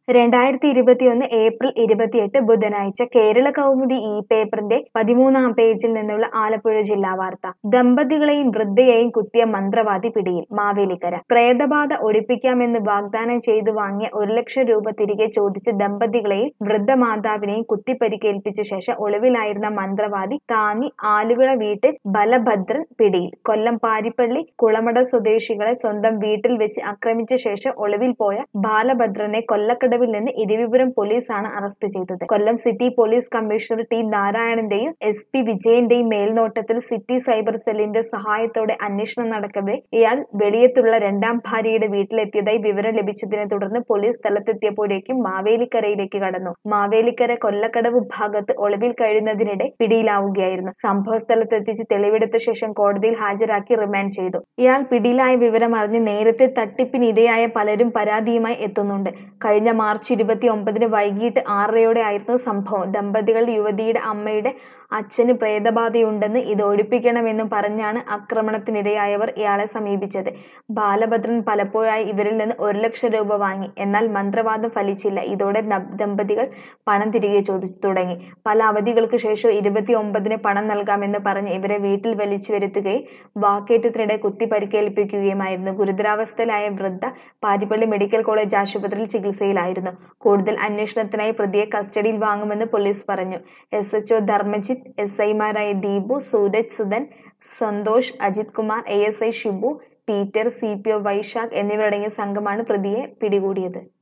രണ്ടായിരത്തി ഇരുപത്തിയൊന്ന് ഏപ്രിൽ ഇരുപത്തിയെട്ട് ബുധനാഴ്ച കേരള കൗമുദി ഈ പേപ്പറിന്റെ പതിമൂന്നാം പേജിൽ നിന്നുള്ള ആലപ്പുഴ ജില്ലാ വാർത്ത ദമ്പതികളെയും വൃദ്ധയെയും കുത്തിയ മന്ത്രവാദി പിടിയിൽ മാവേലിക്കര പ്രേതബാധ ഒഴിപ്പിക്കാമെന്ന് വാഗ്ദാനം ചെയ്തു വാങ്ങിയ ഒരു ലക്ഷം രൂപ തിരികെ ചോദിച്ച് ദമ്പതികളെയും വൃദ്ധമാതാവിനെയും കുത്തിപ്പരിക്കേൽപ്പിച്ച ശേഷം ഒളിവിലായിരുന്ന മന്ത്രവാദി താന്നി ആലുവിള വീട്ടിൽ ബലഭദ്രൻ പിടിയിൽ കൊല്ലം പാരിപ്പള്ളി കുളമട സ്വദേശികളെ സ്വന്തം വീട്ടിൽ വെച്ച് ആക്രമിച്ച ശേഷം ഒളിവിൽ പോയ ബാലഭദ്രനെ കൊല്ലക്കടവിൽ നിന്ന് ഇരവിപുരം പോലീസാണ് അറസ്റ്റ് ചെയ്തത് Kollam city police commissioner T നാരായണന്റെയും എസ് പി വിജയന്റെയും മേൽനോട്ടത്തിൽ സിറ്റി സൈബർ സെല്ലിന്റെ സഹായത്തോടെ അന്വേഷണം നടക്കവെ ഇയാൾ വെളിയത്തുള്ള രണ്ടാം ഭാര്യയുടെ വീട്ടിലെത്തിയതായി വിവരം ലഭിച്ചതിനെ തുടർന്ന് പോലീസ് സ്ഥലത്തെത്തിയപ്പോഴേക്കും മാവേലിക്കരയിലേക്ക് കടന്നു മാവേലിക്കര കൊല്ലക്കടവ് ഭാഗത്ത് ഒളിവിൽ കഴിയുന്നതിനിടെ പിടിയിലാവുകയായിരുന്നു സംഭവ സ്ഥലത്തെത്തിച്ച് തെളിവെടുത്ത ശേഷം കോടതിയിൽ ഹാജരാക്കി റിമാൻഡ് ചെയ്തു ഇയാൾ പിടിയിലായ വിവരം അറിഞ്ഞ് നേരത്തെ തട്ടിപ്പിനിരയായ പലരും പരാതിയുമായി എത്തുന്നുണ്ട് കഴിഞ്ഞ മാർച്ച് ഇരുപത്തി ഒമ്പതിന് വൈകിട്ട് ആറരയോടെ ആയിരുന്നു സംഭവം ദമ്പതികൾ യുവതിയുടെ അമ്മയുടെ അച്ഛന് പ്രേതബാധയുണ്ടെന്ന് ഇത് ഒഴിപ്പിക്കണമെന്നും പറഞ്ഞാണ് ആക്രമണത്തിനിരയായവർ ഇയാളെ സമീപിച്ചത് ബാലഭദ്രൻ പലപ്പോഴായി ഇവരിൽ നിന്ന് ഒരു ലക്ഷം രൂപ വാങ്ങി എന്നാൽ മന്ത്രവാദം ഫലിച്ചില്ല ഇതോടെ ദമ്പതികൾ പണം തിരികെ ചോദിച്ചു തുടങ്ങി പല അവധികൾക്ക് ശേഷം ഇരുപത്തി ഒമ്പതിന് പണം നൽകാമെന്ന് പറഞ്ഞ് ഇവരെ വീട്ടിൽ വലിച്ചു വരുത്തുകയും വാക്കേറ്റത്തിനിടെ കുത്തി പരിക്കേൽപ്പിക്കുകയുമായിരുന്നു ഗുരുതരാവസ്ഥയിലായ വൃദ്ധ പാരിപ്പള്ളി മെഡിക്കൽ കോളേജ് ആശുപത്രിയിൽ ചികിത്സയിലായിരുന്നു കൂടുതൽ അന്വേഷണത്തിനായി പ്രതിയെ കസ്റ്റഡിയിൽ വാങ്ങുമെന്ന് പോലീസ് പറഞ്ഞു എസ് എച്ച്ഒ ധർമ്മജിത്ത് എസ് ഐമാരായ Deepu Sooraj Sudhan Santhosh Ajith Kumar A S I Shibu Peter C P O Vaisakh എന്നിവരടങ്ങിയ സംഘമാണ് പ്രതിയെ പിടികൂടിയത്